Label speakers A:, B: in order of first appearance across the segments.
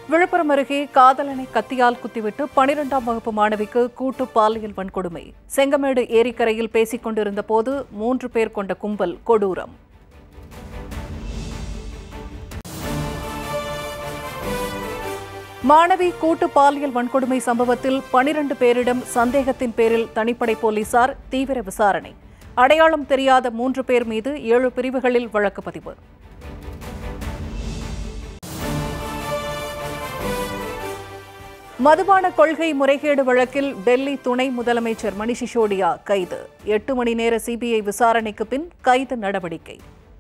A: விழுப்புரம் அருகே காதலனை கத்தியால் குத்திவிட்டு பனிரெண்டாம் வகுப்பு மாணவிக்கு கூட்டு பாலியல் வன்கொடுமை செங்கமேடு ஏரிக்கரையில் பேசிக் கொண்டிருந்த போது மூன்று பேர் கொண்ட கும்பல் கொடூரம் மாணவி கூட்டு பாலியல் வன்கொடுமை சம்பவத்தில் பனிரண்டு பேரிடம் சந்தேகத்தின் பேரில் தனிப்படை போலீசார் தீவிர விசாரணை அடையாளம் தெரியாத மூன்று பேர் மீது ஏழு பிரிவுகளில் வழக்கு பதிவு மதுபான கொள்கை முறைகேடு வழக்கில் டெல்லி துணை முதலமைச்சர் மணிஷ் சிசோடியா கைது எட்டு மணி நேர சிபிஐ விசாரணைக்கு பின் கைது நடவடிக்கை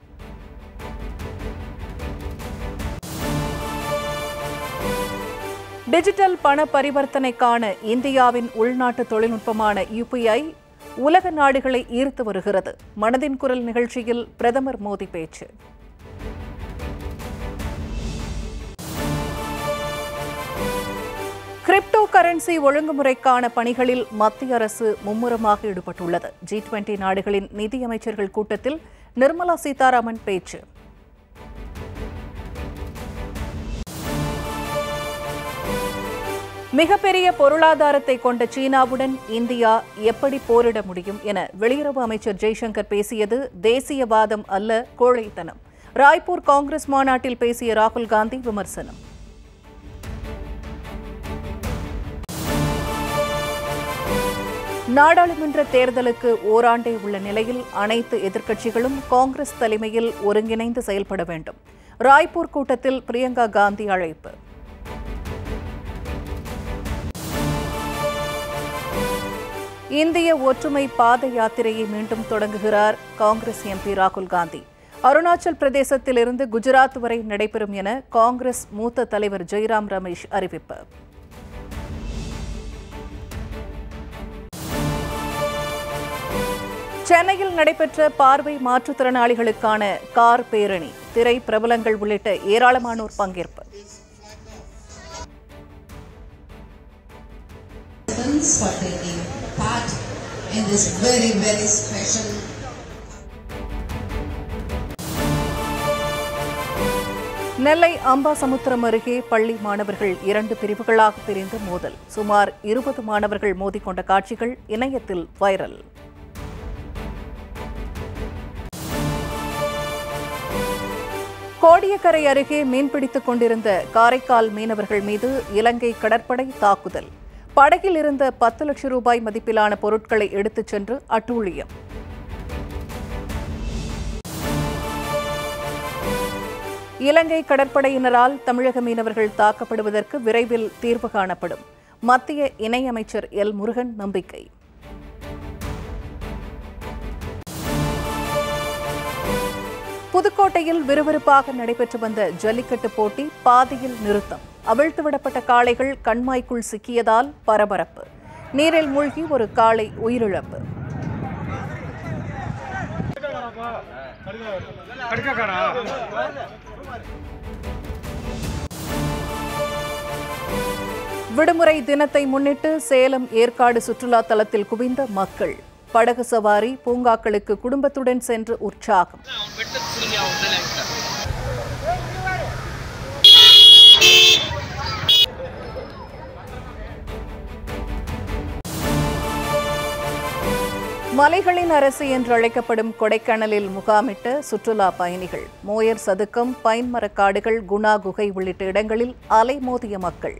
A: டிஜிட்டல் பண பரிவர்த்தனைக்கான இந்தியாவின் உள்நாட்டு தொழில்நுட்பமான யுபிஐ உலக நாடுகளை ஈர்த்து வருகிறது மனதின் குரல் நிகழ்ச்சியில் பிரதமர் மோடி பேச்சு கிரிப்டோ கரன்சி ஒழுங்குமுறைக்கான பணிகளில் மத்திய அரசு மும்முரமாக ஈடுபட்டுள்ளது ஜி டுவெண்டி நாடுகளின் நிதியமைச்சர்கள் கூட்டத்தில் நிர்மலா சீதாராமன் பேச்சு மிகப்பெரிய பொருளாதாரத்தை கொண்ட சீனாவுடன் இந்தியா எப்படி போரிட முடியும் என வெளியுறவு அமைச்சர் ஜெய்சங்கர் பேசியது தேசியவாதம் அல்ல கோழைத்தனம் ராய்ப்பூர் காங்கிரஸ் மாநாட்டில் பேசிய ராகுல் காந்தி விமர்சனம் நாடாளுமன்ற தேர்தலுக்கு ஓராண்டே உள்ள நிலையில் அனைத்து எதிர்க்கட்சிகளும் காங்கிரஸ் தலைமையில் ஒருங்கிணைந்து செயல்பட வேண்டும் ராய்ப்பூர் கூட்டத்தில் பிரியங்கா காந்தி அழைப்பு இந்திய ஒற்றுமை பாத யாத்திரையை மீண்டும் தொடங்குகிறார் காங்கிரஸ் எம்பி ராகுல் காந்தி அருணாச்சல் பிரதேசத்திலிருந்து குஜராத் வரை நடைபெறும் என காங்கிரஸ் மூத்த தலைவர் ஜெய்ராம் ரமேஷ் அறிவிப்பு சென்னையில் நடைபெற்ற பார்வை மாற்றுத்திறனாளிகளுக்கான கார் பேரணி திரை பிரபலங்கள் உள்ளிட்ட ஏராளமானோர் பங்கேற்பு
B: Thanks for taking part in this very, very special
A: நெல்லை அம்பாசமுத்திரம் அருகே பள்ளி மாணவர்கள் இரண்டு பிரிவுகளாக பிரிந்து மோதல் சுமார் இருபது மாணவர்கள் மோதிக்கொண்ட காட்சிகள் இணையத்தில் வைரல் கோடியக்கரை அருகே மீன்பிடித்துக் கொண்டிருந்த காரைக்கால் மீனவர்கள் மீது இலங்கை கடற்படை தாக்குதல் படகில் இருந்த பத்து லட்சம் ரூபாய் மதிப்பிலான பொருட்களை எடுத்துச் சென்று அட்டூழியம் இலங்கை கடற்படையினரால் தமிழக மீனவர்கள் தாக்கப்படுவதற்கு விரைவில் தீர்வு காணப்படும் மத்திய இணையமைச்சர் எல் முருகன் நம்பிக்கை புதுக்கோட்டையில் விறுவிறுப்பாக நடைபெற்று வந்த ஜல்லிக்கட்டு போட்டி பாதியில் நிறுத்தம் அவிழ்த்துவிடப்பட்ட காளைகள் கண்மாய்க்குள் சிக்கியதால் பரபரப்பு நீரில் மூழ்கி ஒரு காளை உயிரிழப்பு விடுமுறை தினத்தை முன்னிட்டு சேலம் ஏற்காடு சுற்றுலா தலத்தில் குவிந்த மக்கள் படகு சவாரி பூங்காக்களுக்கு குடும்பத்துடன் சென்று உற்சாகம் மலைகளின் அரசு என்று அழைக்கப்படும் கொடைக்கானலில் முகாமிட்ட சுற்றுலா பயணிகள் மோயர் சதுக்கம் பைன் மரக்காடுகள் குணா குகை உள்ளிட்ட இடங்களில் அலைமோதிய மக்கள்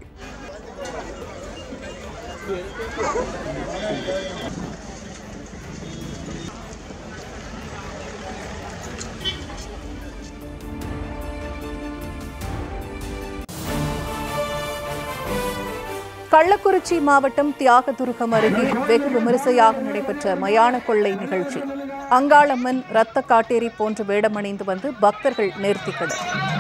A: கள்ளக்குறிச்சி மாவட்டம் தியாகதுருகம் அருகே வெகு விமரிசையாக நடைபெற்ற மயான கொள்ளை நிகழ்ச்சி அங்காளம்மன் இரத்த காட்டேரி போன்ற வேடமணிந்து வந்து பக்தர்கள் நேர்த்திக்கடர்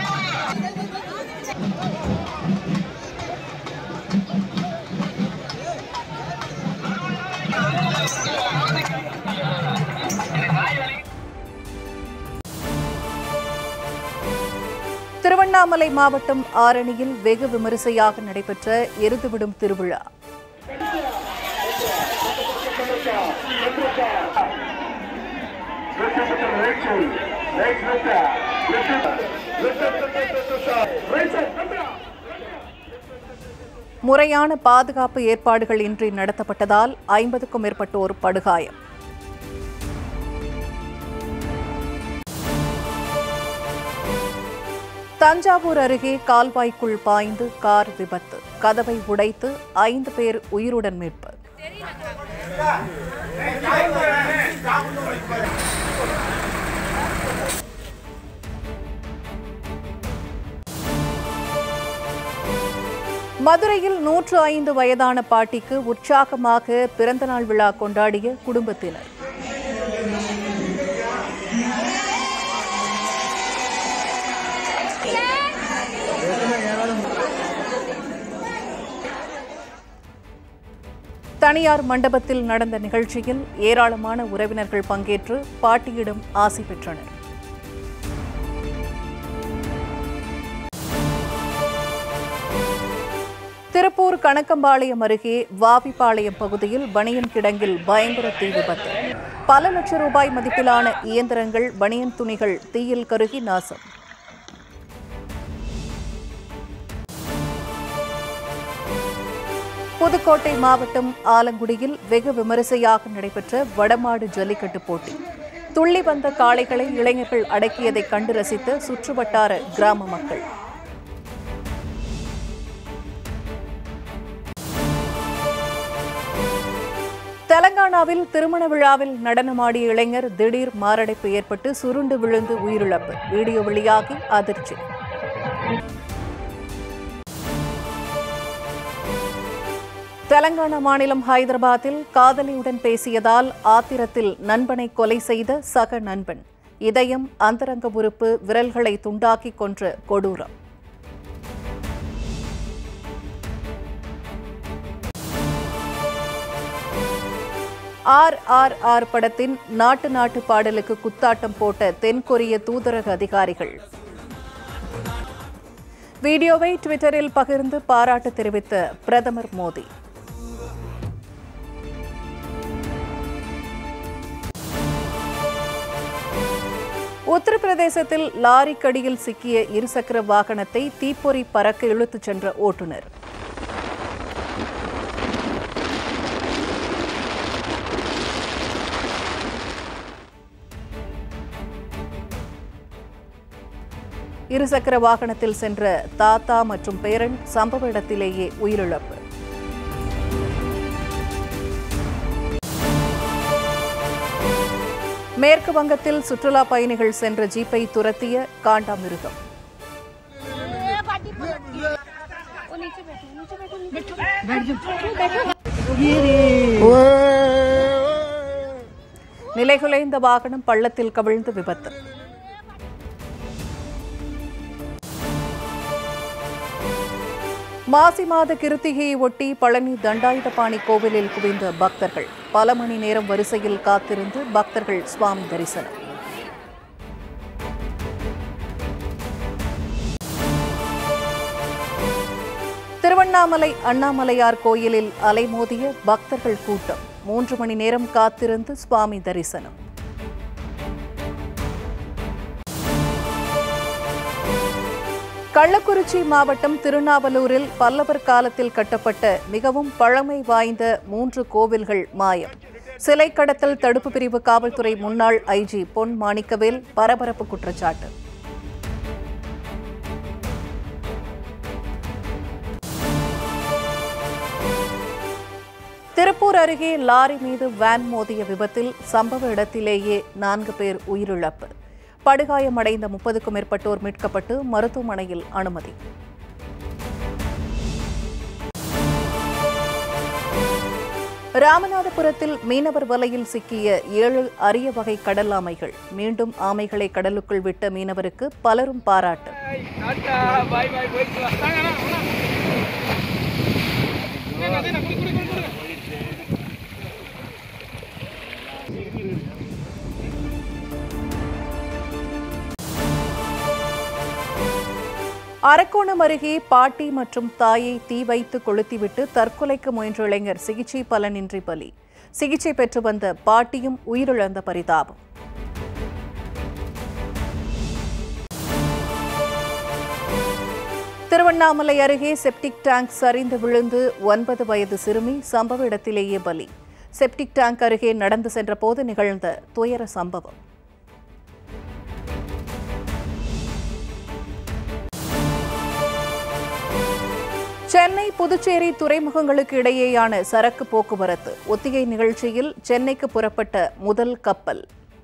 A: திருவண்ணாமலை மாவட்டம் ஆரணியில் வெகு விமரிசையாக நடைபெற்ற எருதுவிடும் திருவிழா முறையான பாதுகாப்பு ஏற்பாடுகள் இன்றி நடத்தப்பட்டதால் ஐம்பதுக்கும் மேற்பட்டோர் படுகாயம் தஞ்சாவூர் அருகே கால்வாய்க்குள் பாய்ந்து கார் விபத்து கதவை உடைத்து ஐந்து பேர் உயிருடன் மீட்பு மதுரையில் நூற்று ஐந்து வயதான பாட்டிக்கு உற்சாகமாக பிறந்தநாள் விழா கொண்டாடிய குடும்பத்தினர் தனியார் மண்டபத்தில் நடந்த நிகழ்ச்சியில் ஏராளமான உறவினர்கள் பங்கேற்று பாட்டியிடம் ஆசி பெற்றனர் திருப்பூர் கணக்கம்பாளையம் அருகே வாவிப்பாளையம் பகுதியில் பனியன் கிடங்கில் பயங்கர தீ விபத்து பல லட்சம் ரூபாய் மதிப்பிலான இயந்திரங்கள் பனியன் துணிகள் தீயில் கருகி நாசம் புதுக்கோட்டை மாவட்டம் ஆலங்குடியில் வெகு விமரிசையாக நடைபெற்ற வடமாடு ஜல்லிக்கட்டு போட்டி துள்ளி வந்த காளைகளை இளைஞர்கள் அடக்கியதை கண்டு ரசித்த சுற்றுவட்டார கிராம மக்கள் தெலங்கானாவில் திருமண விழாவில் நடனமாடிய இளைஞர் திடீர் மாரடைப்பு ஏற்பட்டு சுருண்டு விழுந்து உயிரிழப்பு வீடியோ வெளியாகி அதிர்ச்சி தெலங்கானா மாநிலம் ஹைதராபாத்தில் காதலியுடன் பேசியதால் ஆத்திரத்தில் நண்பனை கொலை செய்த சக நண்பன் இதயம் அந்தரங்க உறுப்பு விரல்களை துண்டாக்கி கொன்ற கொடூரம் ஆர் ஆர் ஆர் படத்தின் நாட்டு நாட்டு பாடலுக்கு குத்தாட்டம் போட்ட தென்கொரிய தூதரக அதிகாரிகள் வீடியோவை ட்விட்டரில் பகிர்ந்து பாராட்டு தெரிவித்த பிரதமர் மோடி உத்தரப்பிரதேசத்தில் லாரிக்கடியில் சிக்கிய இருசக்கர வாகனத்தை தீப்பொறி பறக்க இழுத்துச் சென்ற ஓட்டுநர் இருசக்கர வாகனத்தில் சென்ற தாத்தா மற்றும் பேரன் சம்பவ இடத்திலேயே உயிரிழப்பு மேற்கு வங்கத்தில் சுற்றுலா பயணிகள் சென்ற ஜீப்பை துரத்திய காண்டாமிருகம் நிலைகுலைந்த வாகனம் பள்ளத்தில் கவிழ்ந்து விபத்து மாசி மாத கிருத்திகையை ஒட்டி பழனி தண்டாயுதபாணி கோவிலில் குவிந்த பக்தர்கள் பல மணி நேரம் வரிசையில் காத்திருந்து பக்தர்கள் சுவாமி தரிசனம் திருவண்ணாமலை அண்ணாமலையார் கோயிலில் அலைமோதிய பக்தர்கள் கூட்டம் மூன்று மணி நேரம் காத்திருந்து சுவாமி தரிசனம் கள்ளக்குறிச்சி மாவட்டம் திருநாவலூரில் பல்லவர் காலத்தில் கட்டப்பட்ட மிகவும் பழமை வாய்ந்த மூன்று கோவில்கள் மாயம் சிலை கடத்தல் தடுப்பு பிரிவு காவல்துறை முன்னாள் ஐஜி பொன் மாணிக்கவேல் பரபரப்பு குற்றச்சாட்டு திருப்பூர் அருகே லாரி மீது வேன் மோதிய விபத்தில் சம்பவ இடத்திலேயே நான்கு பேர் உயிரிழப்பு படுகாயமடைந்த முப்பதுக்கும் மேற்பட்டோர் மீட்கப்பட்டு மருத்துவமனையில் அனுமதி ராமநாதபுரத்தில் மீனவர் வலையில் சிக்கிய ஏழு அரிய வகை கடல் ஆமைகள் மீண்டும் ஆமைகளை கடலுக்குள் விட்ட மீனவருக்கு பலரும் பாராட்டு அரக்கோணம் அருகே பாட்டி மற்றும் தாயை தீ வைத்து கொளுத்திவிட்டு தற்கொலைக்கு முயன்ற இளைஞர் சிகிச்சை பலனின்றி பலி சிகிச்சை பெற்று வந்த பாட்டியும் உயிரிழந்த பரிதாபம் திருவண்ணாமலை அருகே செப்டிக் டேங்க் சரிந்து விழுந்து ஒன்பது வயது சிறுமி சம்பவ இடத்திலேயே பலி செப்டிக் டேங்க் அருகே நடந்து சென்றபோது நிகழ்ந்த துயர சம்பவம் சென்னை புதுச்சேரி துறைமுகங்களுக்கு இடையேயான சரக்கு போக்குவரத்து ஒத்திகை நிகழ்ச்சியில் சென்னைக்கு புறப்பட்ட முதல் கப்பல்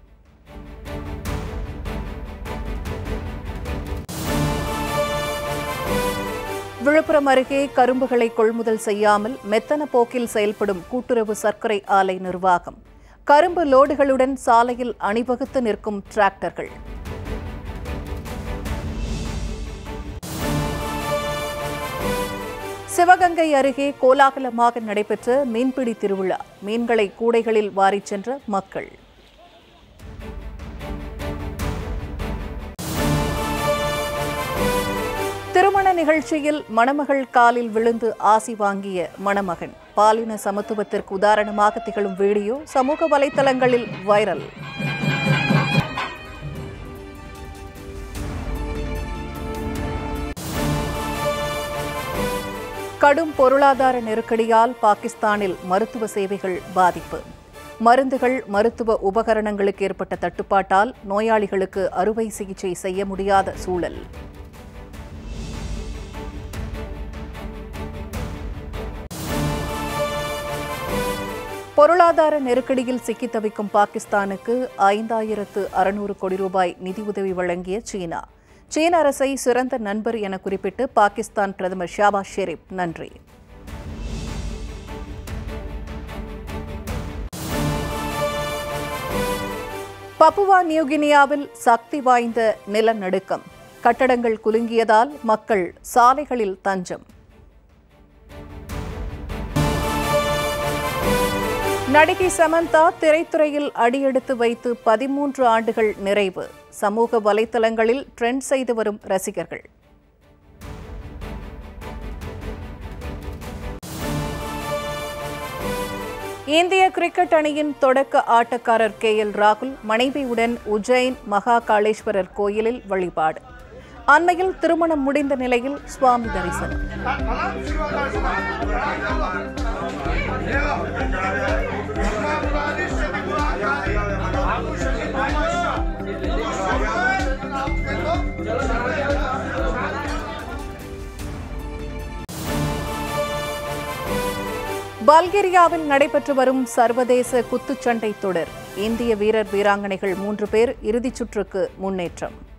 A: விழுப்புரம் அருகே கரும்புகளை கொள்முதல் செய்யாமல் மெத்தன போக்கில் செயல்படும் கூட்டுறவு சர்க்கரை ஆலை நிர்வாகம் கரும்பு லோடுகளுடன் சாலையில் அணிவகுத்து நிற்கும் டிராக்டர்கள் சிவகங்கை அருகே கோலாகலமாக நடைபெற்ற மீன்பிடி திருவிழா மீன்களை கூடைகளில் வாரிச் சென்ற மக்கள் திருமண நிகழ்ச்சியில் மணமகள் காலில் விழுந்து ஆசி வாங்கிய மணமகன் பாலின சமத்துவத்திற்கு உதாரணமாக திகழும் வீடியோ சமூக வலைதளங்களில் வைரல் கடும் பொருளாதார நெருக்கடியால் பாகிஸ்தானில் மருத்துவ சேவைகள் பாதிப்பு மருந்துகள் மருத்துவ உபகரணங்களுக்கு ஏற்பட்ட தட்டுப்பாட்டால் நோயாளிகளுக்கு அறுவை சிகிச்சை செய்ய முடியாத சூழல் பொருளாதார நெருக்கடியில் சிக்கித் தவிக்கும் பாகிஸ்தானுக்கு ஐந்தாயிரத்து அறுநூறு கோடி ரூபாய் நிதியுதவி வழங்கிய சீனா சீன அரசை சிறந்த நண்பர் என குறிப்பிட்டு பாகிஸ்தான் பிரதமர் ஷாபாஸ் ஷெரீப் நன்றி பப்புவா நியூகினியாவில் சக்தி வாய்ந்த நிலநடுக்கம் கட்டடங்கள் குலுங்கியதால் மக்கள் சாலைகளில் தஞ்சம் நடிகை சமந்தா திரைத்துறையில் அடியெடுத்து வைத்து பதிமூன்று ஆண்டுகள் நிறைவு சமூக வலைத்தளங்களில் ட்ரெண்ட் செய்து வரும் ரசிகர்கள் இந்திய கிரிக்கெட் அணியின் தொடக்க ஆட்டக்காரர் கே எல் ராகுல் மனைவியுடன் உஜ்ஜைன் மகா காளேஸ்வரர் கோயிலில் வழிபாடு அண்மையில் திருமணம் முடிந்த நிலையில் சுவாமி தரிசனம் பல்கேரியாவில் நடைபெற்று வரும் சர்வதேச குத்துச்சண்டை தொடர் இந்திய வீரர் வீராங்கனைகள் மூன்று பேர் இறுதிச் சுற்றுக்கு முன்னேற்றம்